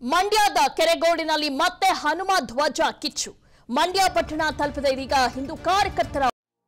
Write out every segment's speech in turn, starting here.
ಮಂಡ್ಯದ ಕೆರೆಗೋಡಿನಲ್ಲಿ ಮತ್ತೆ ಹನುಮ ಧ್ವಜ ಕಿಚ್ಚು ಮಂಡ್ಯ ಪಟ್ಟಣ ತಲುಪಿದ ಇದೀಗ ಹಿಂದೂ ಕಾರ್ಯಕರ್ತರ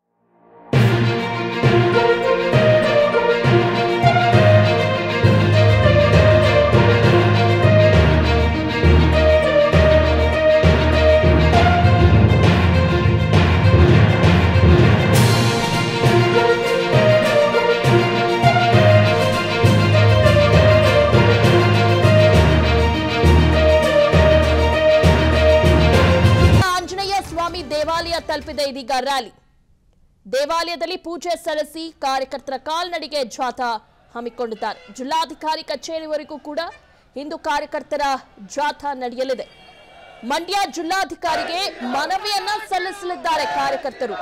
ಆಂಜನೇಯ ಸ್ವಾಮಿ ದೇವಾಲಯ ತಲುಪಿದ ಇದೀಗ ರ್ಯಾಲಿ ದೇವಾಲಯದಲ್ಲಿ ಪೂಜೆ ಸಲ್ಲಿಸಿ ಕಾರ್ಯಕರ್ತರ ಕಾಲ್ನಡಿಗೆ ಜಾಥಾ ಹಮ್ಮಿಕೊಂಡಿದ್ದಾರೆ ಜಿಲ್ಲಾಧಿಕಾರಿ ಕಚೇರಿವರೆಗೂ ಕೂಡ ಹಿಂದೂ ಕಾರ್ಯಕರ್ತರ ಜಾಥಾ ನಡೆಯಲಿದೆ ಮಂಡ್ಯ ಜಿಲ್ಲಾಧಿಕಾರಿಗೆ ಮನವಿಯನ್ನ ಸಲ್ಲಿಸಲಿದ್ದಾರೆ ಕಾರ್ಯಕರ್ತರು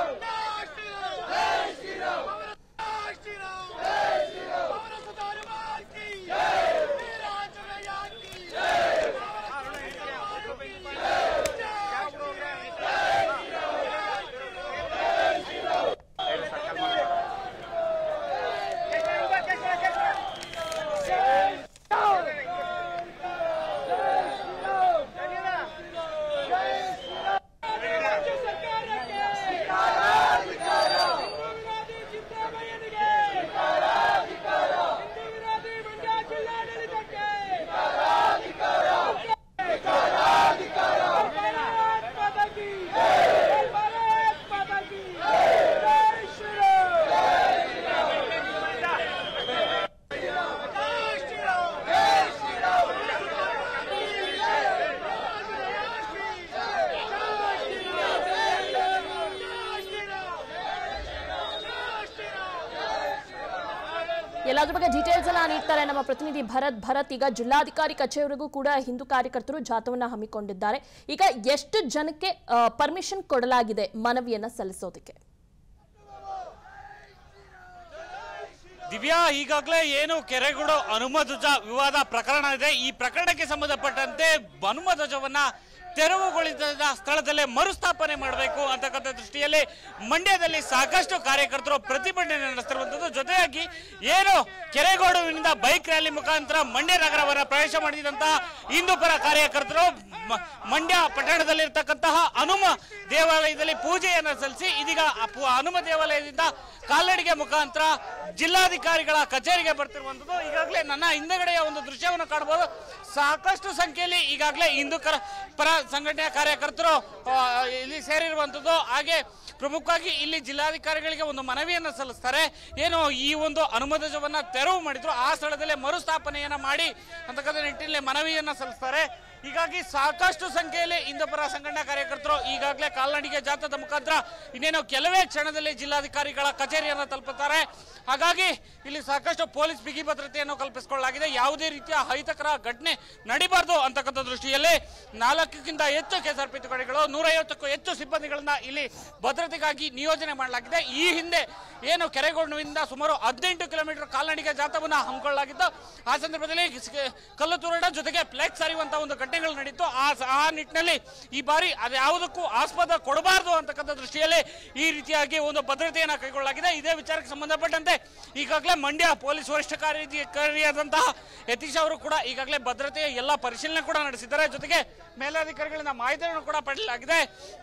ಎಲ್ಲದ್ರ ಬಗ್ಗೆ ಡೀಟೇಲ್ಸ್ ಅನ್ನ ನೀಡ್ತಾರೆ ನಮ್ಮ ಪ್ರತಿನಿಧಿ ಭರತ್ ಭರತ್ ಈಗ ಜಿಲ್ಲಾಧಿಕಾರಿ ಕಚೇರಿವರೆಗೂ ಕೂಡ ಹಿಂದೂ ಕಾರ್ಯಕರ್ತರು ಜಾಥವನ್ನ ಹಮ್ಮಿಕೊಂಡಿದ್ದಾರೆ ಈಗ ಎಷ್ಟು ಜನಕ್ಕೆ ಪರ್ಮಿಷನ್ ಕೊಡಲಾಗಿದೆ ಮನವಿಯನ್ನ ಸಲ್ಲಿಸೋದಕ್ಕೆ ದಿವ್ಯಾ ಈಗಾಗಲೇ ಏನು ಕೆರೆಗೋಡು ಹನುಮಧ್ವಜ ವಿವಾದ ಪ್ರಕರಣ ಇದೆ ಈ ಪ್ರಕರಣಕ್ಕೆ ಸಂಬಂಧಪಟ್ಟಂತೆ ಹನುಮಧ್ವಜವನ್ನ ತೆರವುಗೊಳಿಸಿದ ಸ್ಥಳದಲ್ಲೇ ಮರುಸ್ಥಾಪನೆ ಮಾಡಬೇಕು ಅಂತಕ್ಕಂಥ ದೃಷ್ಟಿಯಲ್ಲಿ ಮಂಡ್ಯದಲ್ಲಿ ಸಾಕಷ್ಟು ಕಾರ್ಯಕರ್ತರು ಪ್ರತಿಭಟನೆ ನಡೆಸ್ತಿರುವಂಥದ್ದು ಜೊತೆಯಾಗಿ ಏನು ಕೆರೆಗೋಡುವಿನಿಂದ ಬೈಕ್ ರ್ಯಾಲಿ ಮುಖಾಂತರ ಮಂಡ್ಯ ನಗರವನ್ನ ಪ್ರವೇಶ ಮಾಡಿದಂತಹ ಹಿಂದೂ ಪರ ಕಾರ್ಯಕರ್ತರು ಮ- ಮಂಡ್ಯ ಪಟ್ಟಣದಲ್ಲಿರ್ತಕ್ಕಂತಹ ಹನುಮ ದೇವಾಲಯದಲ್ಲಿ ಪೂಜೆಯನ್ನು ಸಲ್ಲಿಸಿ ಇದೀಗ ಆ ಪು- ಹನುಮ ದೇವಾಲಯದಿಂದ ಕಾಲ್ನಡಿಗೆ ಮುಖಾಂತರ ಜಿಲ್ಲಾಧಿಕಾರಿಗಳ ಕಚೇರಿಗೆ ಬರ್ತಿರುವಂಥದ್ದು ಈಗಾಗಲೇ ನನ್ನ ಹಿಂದಗಡೆಯ ಒಂದು ದೃಶ್ಯವನ್ನು ಕಾಣಬಹುದು ಸಾಕಷ್ಟು ಸಂಖ್ಯೆಯಲ್ಲಿ ಈಗಾಗಲೇ ಹಿಂದೂ ಕರ ಪರ ಸಂಘಟನೆಯ ಕಾರ್ಯಕರ್ತರು ಆ, ಇಲ್ಲಿ ಸೇರಿರುವಂಥದ್ದು ಹಾಗೆ ಪ್ರಮುಖವಾಗಿ ಇಲ್ಲಿ ಜಿಲ್ಲಾಧಿಕಾರಿಗಳಿಗೆ ಒಂದು ಮನವಿಯನ್ನು ಸಲ್ಲಿಸ್ತಾರೆ ಏನು ಈ ಒಂದು ಅನುಮೋದಜವನ್ನ ತೆರವು ಮಾಡಿದ್ರು ಆ ಸ್ಥಳದಲ್ಲೇ ಮರುಸ್ಥಾಪನೆಯನ್ನ ಮಾಡಿ ಅಂತಕ್ಕಂಥ ನಿಟ್ಟಿನಲ್ಲಿ ಮನವಿಯನ್ನ ಸಲ್ಲಿಸ್ತಾರೆ ಹೀಗಾಗಿ ಸಾಕಷ್ಟು ಸಂಖ್ಯೆಯಲ್ಲಿ ಹಿಂದೂಪರ ಸಂಘಟನಾ ಕಾರ್ಯಕರ್ತರು ಈಗಾಗಲೇ ಕಾಲ್ನಡಿಗೆ ಜಾಥಾದ ಮುಖಾಂತರ ಇನ್ನೇನು ಕೆಲವೇ ಕ್ಷಣದಲ್ಲಿ ಜಿಲ್ಲಾಧಿಕಾರಿಗಳ ಕಚೇರಿಯನ್ನು ತಲುಪುತ್ತಾರೆ ಹಾಗಾಗಿ ಇಲ್ಲಿ ಸಾಕಷ್ಟು ಪೊಲೀಸ್ ಬಿಗಿ ಭದ್ರತೆಯನ್ನು ಕಲ್ಪಿಸಿಕೊಳ್ಳಲಾಗಿದೆ ಯಾವುದೇ ರೀತಿಯ ಅಹಿತಕರ ಘಟನೆ ನಡಿಬಾರ್ದು ಅಂತಕ್ಕಂಥ ದೃಷ್ಟಿಯಲ್ಲಿ ನಾಲ್ಕಕ್ಕಿಂತ ಹೆಚ್ಚು ಕೆಎಸ್ಆರ್ಪಿ ತುಕಡಿಗಳು ನೂರೈವತ್ತಕ್ಕೂ ಹೆಚ್ಚು ಸಿಬ್ಬಂದಿಗಳನ್ನ ಇಲ್ಲಿ ಭದ್ರತೆಗಾಗಿ ನಿಯೋಜನೆ ಮಾಡಲಾಗಿದೆ ಈ ಹಿಂದೆ ಏನು ಕೆರೆಗೋಡಿನಿಂದ ಸುಮಾರು ಹದಿನೆಂಟು ಕಿಲೋಮೀಟರ್ ಕಾಲ್ನಡಿಗೆ ಜಾಥಾವನ್ನ ಹಮ್ಮಿಕೊಳ್ಳಲಾಗಿತ್ತು ಆ ಸಂದರ್ಭದಲ್ಲಿ ಸ- ಕಲ್ಲು ತೂರಾಟ ಜೊತೆಗೆ ಫ್ಲೆಕ್ಸ್ ಹರಿಯುವಂತಹ ಒಂದು ಘಟನೆಗಳು ನಡೀತು ಆ ಸ- ಆ ನಿಟ್ಟಿನಲ್ಲಿ ಈ ಬಾರಿ ಅದ್ಯಾವುದಕ್ಕೂ ಆಸ್ಪದ ಕೊಡಬಾರದು ಅಂತಕ್ಕಂಥ ದೃಷ್ಟಿಯಲ್ಲಿ ಈ ರೀತಿಯಾಗಿ ಒಂದು ಭದ್ರತೆಯನ್ನು ಕೈಗೊಳ್ಳಲಾಗಿದೆ ಇದೇ ವಿಚಾರಕ್ಕೆ ಸಂಬಂಧಪಟ್ಟಂತೆ ಈಗಾಗಲೇ ಮಂಡ್ಯ ಪೊಲೀಸ್ ವರಿಷ್ಠಾಧಿಕಾರಿಯಾದಂತಹ ಯತೀಶ್ ಅವರು ಕೂಡ ಈಗಾಗಲೇ ಭದ್ರತೆಯ ಎಲ್ಲ ಪರಿಶೀಲನೆ ಕೂಡ ನಡೆಸಿದ್ದಾರೆ ಜೊತೆಗೆ ಮೇಲಾಧಿಕಾರಿಗಳಿಂದ ಮಾಹಿತಿಯನ್ನು ಕೂಡ ಪಡೆಯಲಾಗಿದೆ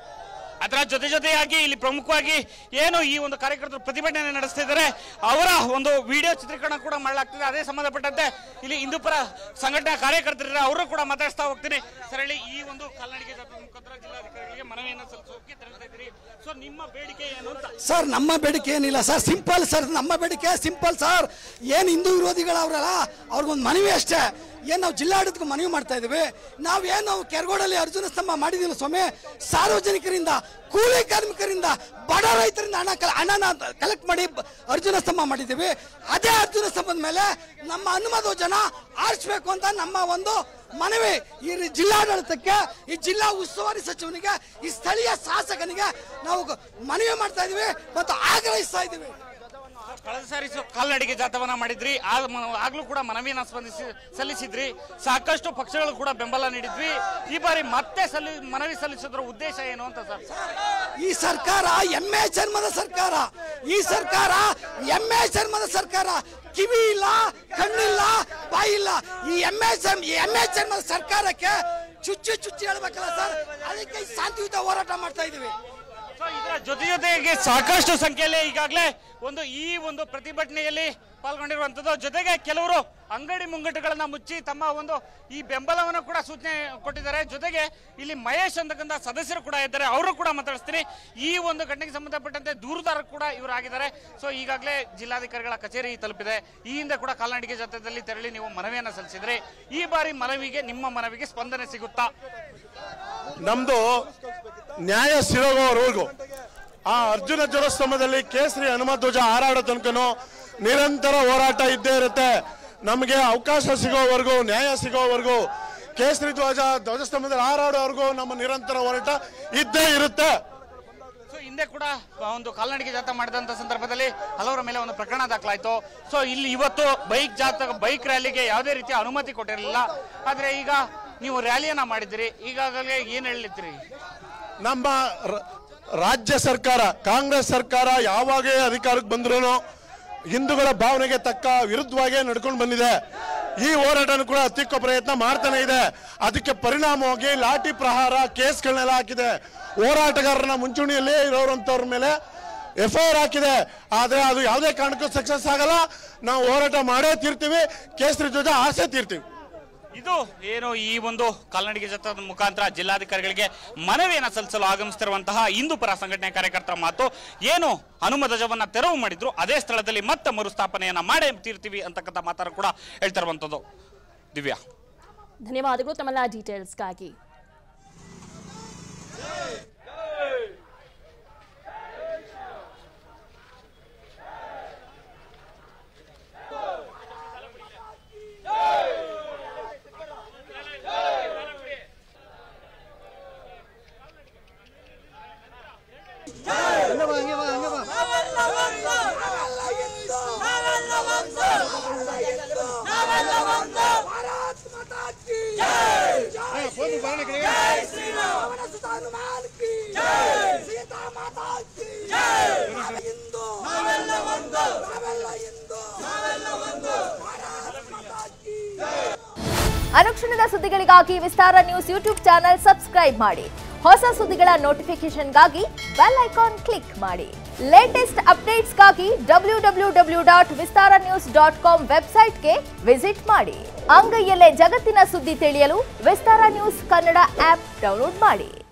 ಅದರ ಜೊತೆ ಜೊತೆಯಾಗಿ ಇಲ್ಲಿ ಪ್ರಮುಖವಾಗಿ ಏನು ಈ ಒಂದು ಕಾರ್ಯಕರ್ತರು ಪ್ರತಿಭಟನೆ ನಡೆಸ್ತಿದ್ದಾರೆ ಅವರ ಒಂದು ವಿಡಿಯೋ ಚಿತ್ರೀಕರಣ ಕೂಡ ಮಾಡಲಾಗ್ತಿದೆ ಅದೇ ಸಂಬಂಧಪಟ್ಟಂತೆ ಇಲ್ಲಿ ಹಿಂದೂಪರ ಸಂಘಟನಾ ಕಾರ್ಯಕರ್ತರಿದ್ದಾರೆ ಅವರು ಕೂಡ ಮಾತಾಡಿಸ್ತಾ ಹೋಗ್ತೀನಿ ಸರ್ ಹೇಳಿ ಈ ಒಂದು ಕಾಲ್ನಡಿಗೆ ಜಾಥಾದ ಮುಖಾಂತರ ಜಿಲ್ಲಾಧಿಕಾರಿಗಳಿಗೆ ಮನವಿಯನ್ನು ಸಲ್ಲಿಸೋಕೆ ತೆರಳ್ತಾ ಇದ್ದೀರಿ ಸೊ ನಿಮ್ಮ ಬೇಡಿಕೆ ಏನು ಅಂತ ಸರ್ ನಮ್ಮ ಬೇಡಿಕೆ ಏನಿಲ್ಲ ಸರ್ ಸಿಂಪಲ್ ಸರ್ ನಮ್ಮ ಬೇಡಿಕೆ ಸಿಂಪಲ್ ಸರ್ ಏನು ಹಿಂದೂ ವಿರೋಧಿಗಳವ್ರಲ್ಲ ಅವ್ರಿಗೊಂದು ಮನವಿ ಅಷ್ಟೇ ಏನು ನಾವು ಜಿಲ್ಲಾಡಳಿತಕ್ಕೆ ಮನವಿ ಮಾಡ್ತಾ ಇದ್ದೀವಿ ನಾವೇನು ಕೆರಗೋಡಲ್ಲಿ ಅರ್ಜುನ ಸ್ತಂಭ ಮಾಡಿದಿಲ್ಲ ಸ್ವಾಮಿ ಸಾರ್ವಜನಿಕರಿಂದ ಕೂಲಿ ಕಾರ್ಮಿಕರಿಂದ ಬಡ ರೈತರಿಂದ ಹಣ ಕಲ ಹಣನ ಕಲೆಕ್ಟ್ ಮಾಡಿ ಬ- ಅರ್ಜುನ ಸ್ತಂಭ ಮಾಡಿದ್ದೀವಿ ಅದೇ ಅರ್ಜುನ ಸ್ತಂಭದ ಮೇಲೆ ನಮ್ಮ ಹನುಮದ ಜನ ಆರಿಸ್ಬೇಕು ಅಂತ ನಮ್ಮ ಒಂದು ಮನವಿ ಈ ರಿ- ಜಿಲ್ಲಾಡಳಿತಕ್ಕೆ ಈ ಜಿಲ್ಲಾ ಉಸ್ತುವಾರಿ ಸಚಿವನಿಗೆ ಈ ಸ್ಥಳೀಯ ಶಾಸಕನಿಗೆ ನಾವು ಗ- ಮನವಿ ಮಾಡ್ತಾ ಇದೀವಿ ಮತ್ತು ಆಗ್ರಹಿಸ್ತಾ ಇದೀವಿ ಕಳೆದ ಸಾರಿ ಸು- ಕಾಲ್ನಡಿಗೆ ಜಾಥವನ್ನ ಮಾಡಿದ್ರಿ ಆ ಮ- ಆಗ್ಲೂ ಕೂಡ ಮನವಿಯನ್ನ ಸ್ಪಂದಿಸಿ ಸಲ್ಲಿಸಿದ್ರಿ ಸಾಕಷ್ಟು ಪಕ್ಷಗಳು ಕೂಡ ಬೆಂಬಲ ನೀಡಿದ್ವಿ ಈ ಬಾರಿ ಮತ್ತೆ ಸಲ್ಲಿ ಮನವಿ ಸಲ್ಲಿಸೋದ್ರ ಉದ್ದೇಶ ಏನು ಅಂತ ಸರ್ ಈ ಸರ್ಕಾರ ಎಮ್ಮೆ ಚರ್ಮದ ಸರ್ಕಾರ ಈ ಸರ್ಕಾರ ಎಮ್ಮೆ ಚರ್ಮದ ಸರ್ಕಾರ ಕಿವಿ ಇಲ್ಲ ಕಣ್ಣಿಲ್ಲ ಬಾಯಿ ಇಲ್ಲ ಈ ಎಮ್ಮೆ ಚರ್ಮ ಈ ಎಮ್ಮೆ ಚರ್ಮದ ಸರ್ಕಾರಕ್ಕೆ ಚುಚ್ಚು ಚುಚ್ಚಿ ಹೇಳ್ಬೇಕಲ್ಲ ಸರ್ ಅದಕ್ಕೆ ಈ ಶಾಂತಿಯುತ ಹೋರಾಟ ಮಾಡ್ತಾ ಇದೀವಿ ಸೊ ಇದರ ಜೊತೆ ಜೊತೆಗೆ ಸಾಕಷ್ಟು ಸಂಖ್ಯೆಯಲ್ಲಿ ಈಗಾಗಲೇ ಒಂದು ಈ ಒಂದು ಪ್ರತಿಭಟನೆಯಲ್ಲಿ ಪಾಲ್ಗೊಂಡಿರುವಂತದ್ದು ಜೊತೆಗೆ ಕೆಲವರು ಅಂಗಡಿ ಮುಂಗಟ್ಟುಗಳನ್ನ ಮುಚ್ಚಿ ತಮ್ಮ ಒಂದು ಈ ಬೆಂಬಲವನ್ನು ಕೂಡ ಸೂಚನೆ ಕೊಟ್ಟಿದ್ದಾರೆ ಜೊತೆಗೆ ಇಲ್ಲಿ ಮಹೇಶ್ ಅಂತಕ್ಕಂಥ ಸದಸ್ಯರು ಕೂಡ ಇದ್ದಾರೆ ಅವರು ಕೂಡ ಮಾತಾಡಿಸ್ತೀನಿ ಈ ಒಂದು ಘಟನೆಗೆ ಸಂಬಂಧಪಟ್ಟಂತೆ ದೂರುದಾರರು ಕೂಡ ಇವರಾಗಿದ್ದಾರೆ ಸೊ ಈಗಾಗಲೇ ಜಿಲ್ಲಾಧಿಕಾರಿಗಳ ಕಚೇರಿ ತಲುಪಿದೆ ಈ ಹಿಂದೆ ಕೂಡ ಕಾಲ್ನಡಿಗೆ ಜಾಥಾದಲ್ಲಿ ತೆರಳಿ ನೀವು ಮನವಿಯನ್ನ ಸಲ್ಲಿಸಿದ್ರಿ ಈ ಬಾರಿ ಮನವಿಗೆ ನಿಮ್ಮ ಮನವಿಗೆ ಸ್ಪಂದನೆ ಸಿಗುತ್ತಾ ನಮ್ದು ನ್ಯಾಯ ಸಿಗೋವರೆಗೂ ಆ ಅರ್ಜುನ ಜ್ವರಸ್ತಂಭದಲ್ಲಿ ಕೇಸರಿ ಹನುಮಧ್ವಜ ಹಾರಾಡೋ ತನಕನೂ ನಿರಂತರ ಹೋರಾಟ ಇದ್ದೇ ಇರುತ್ತೆ ನಮಗೆ ಅವಕಾಶ ಸಿಗೋವರೆಗೂ ನ್ಯಾಯ ಸಿಗೋವರೆಗೂ ಕೇಸರಿ ಧ್ವಜ ಧ್ವಜಸ್ತಂಭದಲ್ಲಿ ಹಾರಾಡೋವರೆಗೂ ನಮ್ಮ ನಿರಂತರ ಹೋರಾಟ ಇದ್ದೇ ಇರುತ್ತೆ ಸೊ ಹಿಂದೆ ಕೂಡ ಒಂದು ಕಾಲ್ನಡಿಗೆ ಜಾಥಾ ಮಾಡಿದಂತ ಸಂದರ್ಭದಲ್ಲಿ ಹಲವರ ಮೇಲೆ ಒಂದು ಪ್ರಕರಣ ದಾಖಲಾಯಿತು ಸೊ ಇಲ್ಲಿ ಇವತ್ತು ಬೈಕ್ ಜಾಥಾ ಬೈಕ್ ರ್ಯಾಲಿಗೆ ಯಾವುದೇ ರೀತಿಯ ಅನುಮತಿ ಕೊಟ್ಟಿರಲಿಲ್ಲ ಆದ್ರೆ ಈಗ ನೀವು ರ್ಯಾಲಿಯನ್ನ ಮಾಡಿದಿರಿ ಈಗಾಗಲೇ ಏನ್ ಹೇಳಿದ್ರಿ ನಮ್ಮ ರ- ರಾಜ್ಯ ಸರ್ಕಾರ ಕಾಂಗ್ರೆಸ್ ಸರ್ಕಾರ ಯಾವಾಗೇ ಅಧಿಕಾರಕ್ಕೆ ಬಂದ್ರು ಹಿಂದೂಗಳ ಭಾವನೆಗೆ ತಕ್ಕ ವಿರುದ್ಧವಾಗೇ ನಡ್ಕೊಂಡು ಬಂದಿದೆ ಈ ಹೋರಾಟನೂ ಕೂಡ ಹತ್ತಿಕ್ಕೋ ಪ್ರಯತ್ನ ಮಾಡ್ತಾನೆ ಇದೆ ಅದಕ್ಕೆ ಪರಿಣಾಮವಾಗಿ ಲಾಠಿ ಪ್ರಹಾರ ಕೇಸ್ಗಳನ್ನೆಲ್ಲ ಹಾಕಿದೆ ಹೋರಾಟಗಾರರನ್ನ ಮುಂಚೂಣಿಯಲ್ಲೇ ಇರೋರಂಥವ್ರ ಮೇಲೆ ಎಫ್ ಐ ಆರ್ ಹಾಕಿದೆ ಆದ್ರೆ ಅದು ಯಾವುದೇ ಕಾರಣಕ್ಕೂ ಸಕ್ಸಸ್ ಆಗಲ್ಲ ನಾವು ಹೋರಾಟ ಮಾಡೇ ತೀರ್ತೀವಿ ಕೇಸರಿ ಧ್ವಜ ಆಸೆ ತೀರ್ತೀವಿ ಇದು ಏನು ಈ ಒಂದು ಕಾಲ್ನಡಿಗೆ ಜಾಥಾದ ಮುಖಾಂತರ ಜಿಲ್ಲಾಧಿಕಾರಿಗಳಿಗೆ ಮನವಿಯನ್ನ ಸಲ್ಲಿಸಲು ಆಗಮಿಸ್ತಿರುವಂತಹ ಹಿಂದೂ ಪರ ಸಂಘಟನೆ ಕಾರ್ಯಕರ್ತರ ಮಾತು ಏನು ಹನುಮಧ್ವಜವನ್ನ ತೆರವು ಮಾಡಿದ್ರು ಅದೇ ಸ್ಥಳದಲ್ಲಿ ಮತ್ತೆ ಮರುಸ್ಥಾಪನೆಯನ್ನ ಮಾಡೇ ತೀರ್ತೀವಿ ಅಂತಕ್ಕಂಥ ಮಾತಾರು ಕೂಡ ಹೇಳ್ತಿರುವಂತದ್ದು ದಿವ್ಯಾ ಧನ್ಯವಾದಗಳು ತಮ್ಮೆಲ್ಲ ಡೀಟೇಲ್ಸ್ಗಾಗಿ ಅನುಕ್ಷಣದ ಸುದ್ದಿಗಳಿಗಾಗಿ Vistara news YouTube channel subscribe ಮಾಡಿ ಹೊಸ ಸುದ್ದಿಗಳ ನೋಟಿಫಿಕೇಶನ್ಗಾಗಿ ಬೆಲ್ ಐಕಾನ್ ಕ್ಲಿಕ್ ಮಾಡಿ ಲೇಟೆಸ್ಟ್ ಅಪ್ಡೇಟ್ಸ್ಗಾಗಿ W W W dot Vistara news dot com ವೆಬ್ಸೈಟ್ಗೆ ವಿಸಿಟ್ ಮಾಡಿ ಅಂಗೈಯಲ್ಲೇ ಜಗತ್ತಿನ ಸುದ್ದಿ ತಿಳಿಯಲು Vistara news Kannada app download ಮಾಡಿ